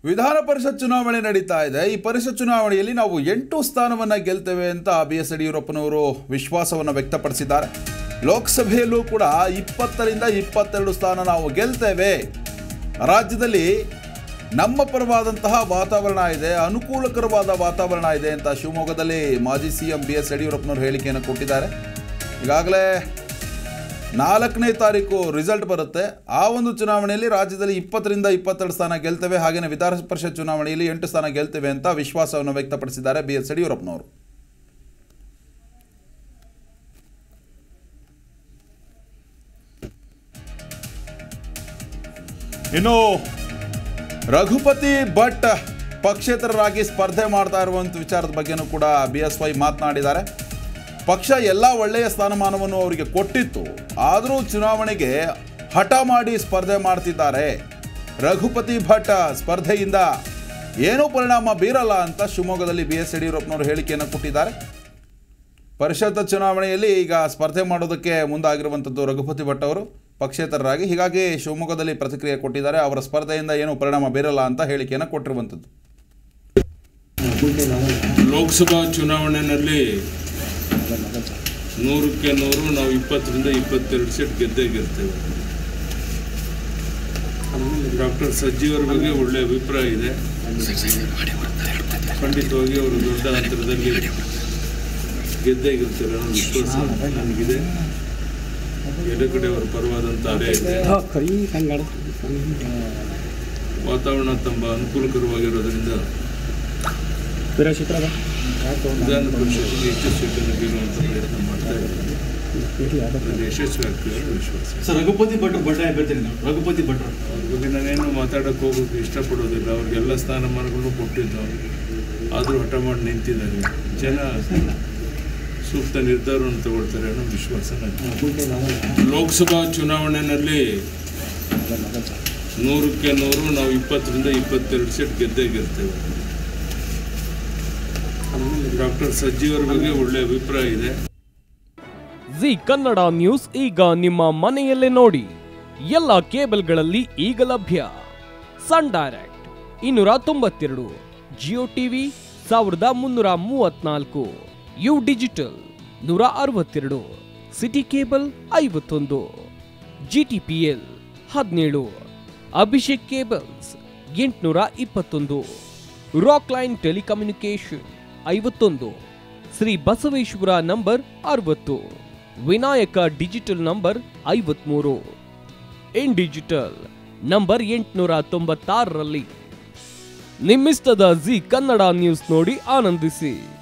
ವಿಧಾನ ಪರಿಷತ್ ಚುನಾವಣೆ ನಡೀತಾ ಇದೆ ಈ ಪರಿಷತ್ ಚುನಾವಣೆಯಲ್ಲಿ ನಾವು ಎಂಟು ಸ್ಥಾನವನ್ನು ಗೆಲ್ತೇವೆ ಅಂತ ಬಿ ಎಸ್ ಯಡಿಯೂರಪ್ಪನವರು ವಿಶ್ವಾಸವನ್ನು ವ್ಯಕ್ತಪಡಿಸಿದ್ದಾರೆ ಲೋಕಸಭೆಯಲ್ಲೂ ಕೂಡ ಇಪ್ಪತ್ತರಿಂದ ಇಪ್ಪತ್ತೆರಡು ಸ್ಥಾನ ನಾವು ಗೆಲ್ತೇವೆ ರಾಜ್ಯದಲ್ಲಿ ನಮ್ಮ ಪರವಾದಂತಹ ವಾತಾವರಣ ಇದೆ ಅನುಕೂಲಕರವಾದ ವಾತಾವರಣ ಇದೆ ಅಂತ ಶಿವಮೊಗ್ಗದಲ್ಲಿ ಮಾಜಿ ಸಿ ಎಂ ಬಿ ಎಸ್ ಯಡಿಯೂರಪ್ಪನವರು ಹೇಳಿಕೆಯನ್ನು ಕೊಟ್ಟಿದ್ದಾರೆ ಈಗಾಗಲೇ ನಾಲ್ಕನೇ ತಾರೀಕು ರಿಸಲ್ಟ್ ಬರುತ್ತೆ ಆ ಒಂದು ಚುನಾವಣೆಯಲ್ಲಿ ರಾಜ್ಯದಲ್ಲಿ ಇಪ್ಪತ್ತರಿಂದ ಇಪ್ಪತ್ತೆರಡು ಸ್ಥಾನ ಗೆಲ್ತೇವೆ ಹಾಗೆಯೇ ವಿಧಾನ ಪರಿಷತ್ ಚುನಾವಣೆಯಲ್ಲಿ ಎಂಟು ಸ್ಥಾನ ಗೆಲ್ತೇವೆ ಅಂತ ವಿಶ್ವಾಸವನ್ನು ವ್ಯಕ್ತಪಡಿಸಿದ್ದಾರೆ ಬಿ ಎಸ್ ಯಡಿಯೂರಪ್ಪನವರು ಇನ್ನು ರಘುಪತಿ ಭಟ್ ಪಕ್ಷೇತರರಾಗಿ ಸ್ಪರ್ಧೆ ಮಾಡ್ತಾ ಇರುವಂಥ ವಿಚಾರದ ಬಗ್ಗೆನೂ ಕೂಡ ಬಿ ಎಸ್ ವೈ ಮಾತನಾಡಿದ್ದಾರೆ ಪಕ್ಷ ಎಲ್ಲ ಒಳ್ಳೆಯ ಸ್ಥಾನಮಾನವನ್ನು ಅವರಿಗೆ ಕೊಟ್ಟಿತ್ತು ಆದರೂ ಚುನಾವಣೆಗೆ ಹಠ ಮಾಡಿ ಸ್ಪರ್ಧೆ ಮಾಡ್ತಿದ್ದಾರೆ ರಘುಪತಿ ಭಟ್ ಸ್ಪರ್ಧೆಯಿಂದ ಏನೂ ಪರಿಣಾಮ ಬೀರಲ್ಲ ಅಂತ ಶಿವಮೊಗ್ಗದಲ್ಲಿ ಬಿ ಎಸ್ ಯಡಿಯೂರಪ್ಪನವರು ಹೇಳಿಕೆಯನ್ನು ಕೊಟ್ಟಿದ್ದಾರೆ ಪರಿಷತ್ ಚುನಾವಣೆಯಲ್ಲಿ ಈಗ ಸ್ಪರ್ಧೆ ಮಾಡೋದಕ್ಕೆ ಮುಂದಾಗಿರುವಂಥದ್ದು ರಘುಪತಿ ಭಟ್ ಅವರು ಪಕ್ಷೇತರರಾಗಿ ಹೀಗಾಗಿ ಶಿವಮೊಗ್ಗದಲ್ಲಿ ಪ್ರತಿಕ್ರಿಯೆ ಕೊಟ್ಟಿದ್ದಾರೆ ಅವರ ಸ್ಪರ್ಧೆಯಿಂದ ಏನೂ ಪರಿಣಾಮ ಬೀರಲ್ಲ ಅಂತ ಹೇಳಿಕೆಯನ್ನು ಕೊಟ್ಟಿರುವಂಥದ್ದು ಲೋಕಸಭಾ ಚುನಾವಣೆಯಲ್ಲಿ ನೂರಕ್ಕೆ ನೂರು ನಾವು ಇಪ್ಪತ್ತರಿಂದ ಇಪ್ಪತ್ತೆರಡು ಸೀಟ್ ಗೆದ್ದೇ ಗೆಲ್ತೇವೆ ಡಾಕ್ಟರ್ ಸಜ್ಜಿಯವರ ಬಗ್ಗೆ ಒಳ್ಳೆಯ ಅಭಿಪ್ರಾಯ ಇದೆ ಖಂಡಿತವಾಗಿ ಅವರು ದೊಡ್ಡ ಅಂತರದಲ್ಲಿ ಗೆದ್ದೇ ಗೆಲ್ತಾರೆ ಅನ್ನೋ ವಿಶ್ವಾಸ ನನಗಿದೆ ಎಲ್ಲ ಕಡೆ ಅವರ ಪರವಾದಂಥ ಅಲೆ ಇದೆ ವಾತಾವರಣ ತುಂಬ ಅನುಕೂಲಕರವಾಗಿರೋದ್ರಿಂದ ವಿಧಾನ ಪರಿಷತ್ತಿಗೆ ಹೆಚ್ಚು ಸೀಟನ್ನು ಗೆಲ್ಲುವಂಥ ಪ್ರಯತ್ನ ಮಾಡ್ತಾ ಇದ್ದಾರೆ ಅದರಲ್ಲಿ ಯಶಸ್ವಿ ಆಗ್ತೀವಿ ಅನ್ನೋ ವಿಶ್ವಾಸ ಸರ್ ರಘುಪತಿ ಭಟ್ರು ಬಂಡಾಯ ಅಭ್ಯರ್ಥಿ ನೀವು ರಘುಪತಿ ಭಟ್ರು ಅವ್ರ ಬಗ್ಗೆ ನಾನೇನು ಮಾತಾಡೋಕೆ ಹೋಗೋಕೆ ಇಷ್ಟಪಡೋದಿಲ್ಲ ಅವ್ರಿಗೆಲ್ಲ ಸ್ಥಾನಮಾನಗಳನ್ನು ಕೊಟ್ಟಿದ್ದು ಆದರೂ ಹಠ ಮಾಡಿ ನಿಂತಿದ್ದಾರೆ ಜನ ಸೂಕ್ತ ನಿರ್ಧಾರವನ್ನು ತಗೊಳ್ತಾರೆ ಅನ್ನೋ ವಿಶ್ವಾಸ ನನಗೆ ಲೋಕಸಭಾ ಚುನಾವಣೆಯಲ್ಲಿ ನೂರಕ್ಕೆ ನೂರು ನಾವು ಇಪ್ಪತ್ತರಿಂದ ಇಪ್ಪತ್ತೆರಡು ಸೀಟ್ ಗೆದ್ದೇ ಗೆಲ್ತೇವೆ ಡಾಕ್ಟರ್ ಸಜ್ಜಿಯವರ ಬಗ್ಗೆ ಒಳ್ಳೆಯ ಅಭಿಪ್ರಾಯ ಇದೆ ಜಿ ಕನ್ನಡ ನ್ಯೂಸ್ ಈಗ ನಿಮ್ಮ ಮನೆಯಲ್ಲೇ ನೋಡಿ ಎಲ್ಲ ಕೇಬಲ್ಗಳಲ್ಲಿ ಈಗ ಲಭ್ಯ ಸನ್ ಡೈರೆಕ್ಟ್ ಇನ್ನೂರ ತೊಂಬತ್ತೆರಡು ಜಿಯೋ ಟಿವಿ ಸಾವಿರದ ಮುನ್ನೂರ ಮೂವತ್ನಾಲ್ಕು ಯು ಡಿಜಿಟಲ್ ನೂರ ಅರವತ್ತೆರಡು ಸಿಟಿ ಕೇಬಲ್ ಐವತ್ತೊಂದು ಜಿಟಿಪಿಎಲ್ ಹದಿನೇಳು ಅಭಿಷೇಕ್ ಕೇಬಲ್ಸ್ ಎಂಟುನೂರ ಇಪ್ಪತ್ತೊಂದು ರಾಕ್ ಲೈನ್ ಟೆಲಿಕಮ್ಯುನಿಕೇಶನ್ ಐವತ್ತೊಂದು ಶ್ರೀ ಬಸವೇಶ್ವರ ನಂಬರ್ ಅರವತ್ತು ವಿನಾಯಕ ಡಿಜಿಟಲ್ ನಂಬರ್ ಐವತ್ಮೂರು ಇನ್ ಡಿಜಿಟಲ್ ನಂಬರ್ ಎಂಟುನೂರ ತೊಂಬತ್ತಾರರಲ್ಲಿ ನಿಮ್ಮಿಸ್ತದ ಜಿ ಕನ್ನಡ ನ್ಯೂಸ್ ನೋಡಿ ಆನಂದಿಸಿ